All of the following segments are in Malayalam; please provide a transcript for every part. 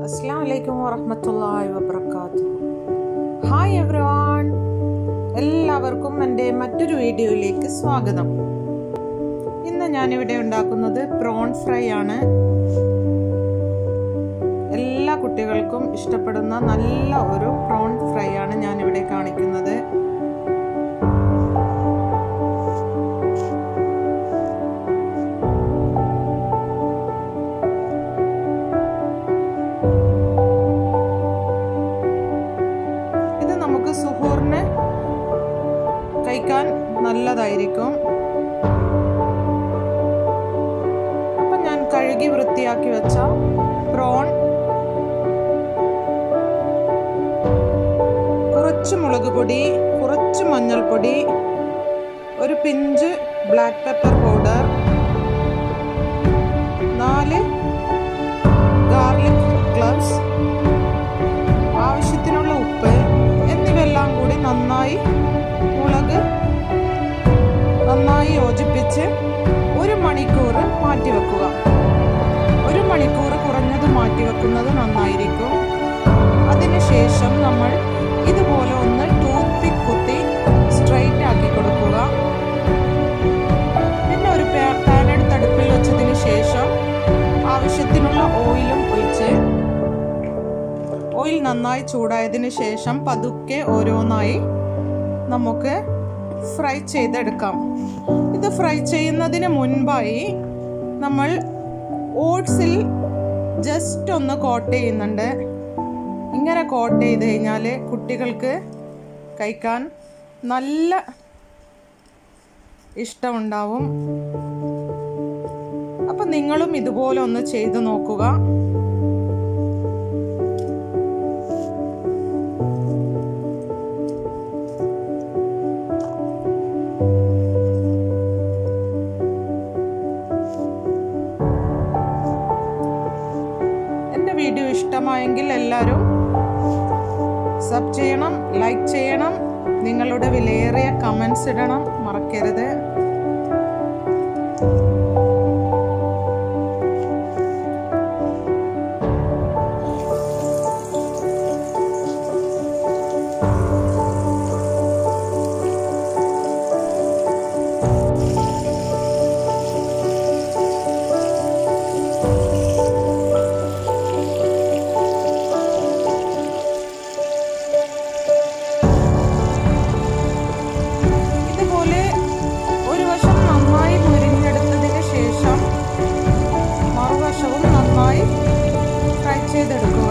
അസ്സാം വലൈക്കും വറഹമത്തല്ലാഹി വബർക്കാത്തു ഹായ് എവ്രിവാൺ എല്ലാവർക്കും എൻ്റെ മറ്റൊരു വീഡിയോയിലേക്ക് സ്വാഗതം ഇന്ന് ഞാനിവിടെ ഉണ്ടാക്കുന്നത് പ്രോൺ ഫ്രൈ ആണ് എല്ലാ കുട്ടികൾക്കും ഇഷ്ടപ്പെടുന്ന നല്ല ഒരു പ്രോൺ ഫ്രൈ ആണ് ഞാനിവിടെ കാണിക്കുന്നത് ഇത് നമുക്ക് സുഹൂറിന് കഴിക്കാൻ നല്ലതായിരിക്കും അപ്പം ഞാൻ കഴുകി വൃത്തിയാക്കി വെച്ച പ്രോൺ കുറച്ച് മുളക് പൊടി കുറച്ച് മഞ്ഞൾപ്പൊടി ഒരു പിഞ്ച് ബ്ലാക്ക് പെപ്പർ പൗഡർ നാല് ഗാർലിക് ക്ലബ്സ് ആവശ്യത്തിനുള്ള ഉപ്പ് എന്നിവയെല്ലാം കൂടി നന്നായി മുളക് നന്നായി യോജിപ്പിച്ച് ഒരു മണിക്കൂർ മാറ്റിവെക്കുക ഒരു മണിക്കൂർ കുറഞ്ഞത് മാറ്റിവെക്കുന്നത് നന്നായിരിക്കും അതിനുശേഷം നമ്മൾ ഇതുപോലെ ഒന്ന് ടൂത്ത് പിക്ക് കുത്തി സ്ട്രൈറ്റ് ആക്കി കൊടുക്കുക പിന്നെ ഒരു പാൻ എടുത്ത് അടുപ്പിൽ വെച്ചതിന് ശേഷം ആവശ്യത്തിനുള്ള ഓയിലും ഒഴിച്ച് ഓയിൽ നന്നായി ചൂടായതിനു ശേഷം പതുക്കെ ഓരോന്നായി നമുക്ക് ഫ്രൈ ചെയ്തെടുക്കാം ഇത് ഫ്രൈ ചെയ്യുന്നതിന് മുൻപായി നമ്മൾ ഓട്സിൽ ജസ്റ്റ് ഒന്ന് കോട്ട് ചെയ്യുന്നുണ്ട് ഇങ്ങനെ കോട്ട് ചെയ്ത് കഴിഞ്ഞാൽ കുട്ടികൾക്ക് കഴിക്കാൻ നല്ല ഇഷ്ടമുണ്ടാവും അപ്പം നിങ്ങളും ഇതുപോലെ ഒന്ന് ചെയ്തു നോക്കുക എൻ്റെ വീഡിയോ ഇഷ്ടമായെങ്കിൽ എല്ലാവരും സബ് ചെയ്യണം ലൈക്ക് ചെയ്യണം നിങ്ങളുടെ വിലയേറിയ കമൻസ് ഇടണം മറക്കരുത് ഇതുപോലെ ഒരു വശം നന്നായി മുരിഞ്ഞെടുത്തതിന് ശേഷം മറുവശവും നന്നായി ഫ്രൈ ചെയ്തെടുക്കുക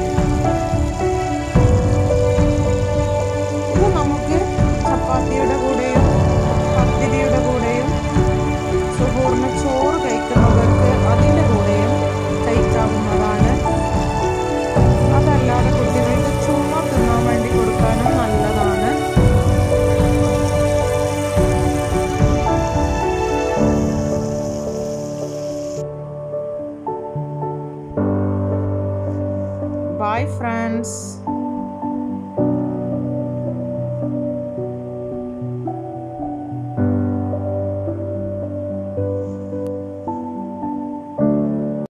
ഇത് നമുക്ക് ചപ്പാത്തിയുടെ കൂടെയും പത്തിരിയുടെ കൂടെയും സുഹൂറിന് ചോറ് കഴിക്കുന്നവർക്ക് അതിൻ്റെ കൂടെയും കഴിക്കാവുന്നതാണ് അതല്ലാതെ കുട്ടികൾക്ക് ചുമ്മാ തിന്നാൻ വേണ്ടി കൊടുക്കാനും നല്ലതാണ് Bye, friends.